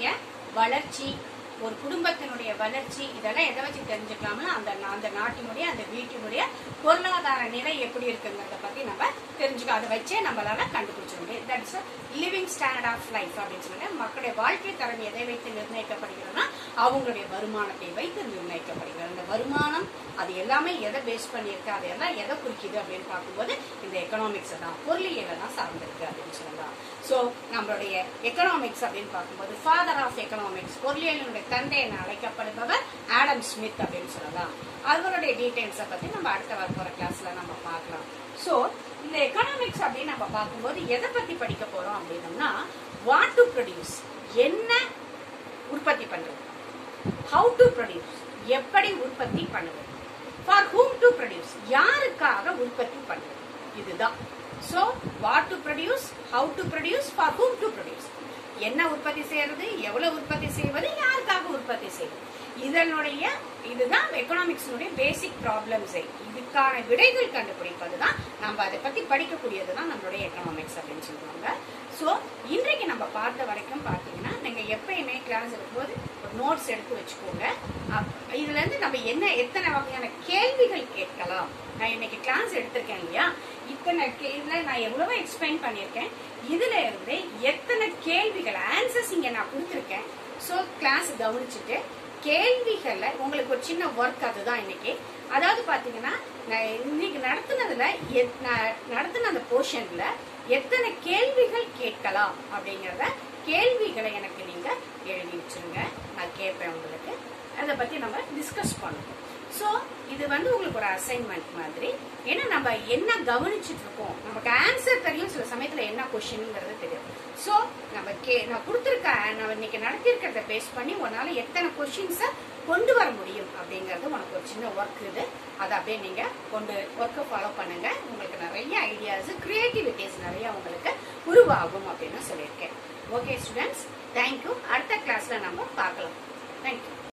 நாட்டினுடைய வளர்ச்சி ஒரு குடும்பத்தினுடைய வளர்ச்சி இதெல்லாம் எதை வச்சு தெரிஞ்சுக்கலாம்னா அந்த அந்த நாட்டினுடைய அந்த வீட்டினுடைய பொருளாதார நிலை எப்படி இருக்குங்கிறத பத்தி நம்ம தெரிஞ்சுக்க அதை வச்சே நம்மளால கண்டுபிடிச்ச முடியும் that's living standard of life அப்படின்னு சொல்லுங்க மக்களுடைய வாழ்க்கை தரம் எதை வைத்து நிர்ணயிக்கப்படுகிறதுனா அவங்களுடைய வருமானத்தை வைத்து நிர்ணயிக்கப்படுகிறது அந்த வருமானம் அது எல்லாமே எதை பேஸ் பண்ணியிருக்கு அதெல்லாம் எதை குறிக்குது அப்படின்னு பார்க்கும்போது இந்த எக்கனாமிக்ஸ் தான் பொருளியலை தான் சார்ந்திருக்கு அப்படின்னு சொல்லலாம் ஸோ நம்மளுடைய எக்கனாமிக்ஸ் அப்படின்னு பார்க்கும்போது ஃபாதர் ஆஃப் எக்கனாமிக்ஸ் பொருளியலினுடைய தந்தை என அழைக்கப்படுபவர் ஆடம் ஸ்மித் அப்படின்னு சொல்லலாம் அவருடைய டீடைல்ஸை பத்தி நம்ம அடுத்த வர போற கிளாஸ்ல நம்ம பார்க்கலாம் ஸோ இந்த எக்கனாமிக்ஸ் அப்படின்னு நம்ம பார்க்கும்போது எதை பத்தி படிக்க போறோம் அப்படின்னம்னா வாட் டு ப்ரொடியூஸ் என்ன உற்பத்தி பண்றது ஹவு டு ப்ரொடியூஸ் எப்படி உற்பத்தி பண்ணுவது ஃபார் ஹூம் டு ப்ரொடியூஸ் யாருக்காக உற்பத்தி பண்ணுவது இதுதான் so what to produce how to produce for whom to produce என்ன உற்பத்தி செய்யறது எவ்வளவு உற்பத்தி செய்வது யாருக்காக உற்பத்தி செய்வது இதனுடைய இதுதான் எக்கனாமிக்ஸினுடைய பேசிக் ப்ராப்ளம்ஸே இதுக்கான விடைகள் கண்டுபிடிப்பது தான் நம்ம அதை பத்தி படிக்கக்கூடியது தான் நம்மளுடைய எக்கனாமிக்ஸ் அப்படின்னு சொல்லுவாங்க ஸோ இன்றைக்கு நம்ம பார்த்த வரைக்கும் பார்த்தீங்கன்னா நீங்க எப்பயுமே கிளாஸ் இருக்கும்போது ஒரு நோட்ஸ் எடுத்து வச்சுக்கோங்க அப்- இதுல இருந்து நம்ம என்ன எத்தனை வகையான கேள்விகள் கேட்கலாம் நான் இன்னைக்கு கிளாஸ் எடுத்திருக்கேன் இல்லையா இத்தனை கே- இதுல நான் எவ்வளவோ எக்ஸ்பிளைன் பண்ணியிருக்கேன் இதுல இருந்து எத்தனை கேள்விகள் ஆன்சர்ஸ் இங்க நான் கொடுத்துருக்கேன் ஸோ கிளாஸ் கவனிச்சுட்டு கேள்விகள்ல உங்களுக்கு ஒரு சின்ன ஒர்க் அதுதான் இன்னைக்கு அதாவது பாத்தீங்கன்னா நான் இன்னைக்கு நடத்துனதுல எத்- நான் நடத்தின அந்த போர்ஷன்ல எத்தனை கேள்விகள் கேட்கலாம் அப்படிங்கறத கேள்விகளை எனக்கு நீங்க எழுதி வச்சிருங்க நான் கேட்பேன் உங்களுக்கு அதை பத்தி நம்ம டிஸ்கஸ் பண்ணுவோம் ஸோ இது வந்து உங்களுக்கு ஒரு அசைன்மெண்ட் மாதிரி ஏன்னா நம்ம என்ன கவனிச்சுட்டு இருக்கோம் நமக்கு ஆன்சர் தெரியும் சில சமயத்துல என்ன கொஸ்டின்ங்கிறது தெரியும் ஸோ நம்ம கே நான் கொடுத்துருக்க நான் இன்னைக்கு நடத்தியிருக்கிறத பேஸ் பண்ணி உன்னால எத்தனை கொஸ்டின்ஸை கொண்டு வர முடியும் அப்படிங்கிறது உனக்கு ஒரு சின்ன ஒர்க் இது அதை அப்படியே நீங்க கொண்டு ஒர்க்கை ஃபாலோ பண்ணுங்க உங்களுக்கு நிறைய ஐடியாஸ் கிரியேட்டிவிட்டிஸ் நிறைய உங்களுக்கு உருவாகும் அப்படின்னு சொல்லியிருக்கேன் ஓகே ஸ்டூடெண்ட்ஸ் தேங்க்யூ அடுத்த கிளாஸ்ல நம்ம பார்க்கலாம் தேங்க்யூ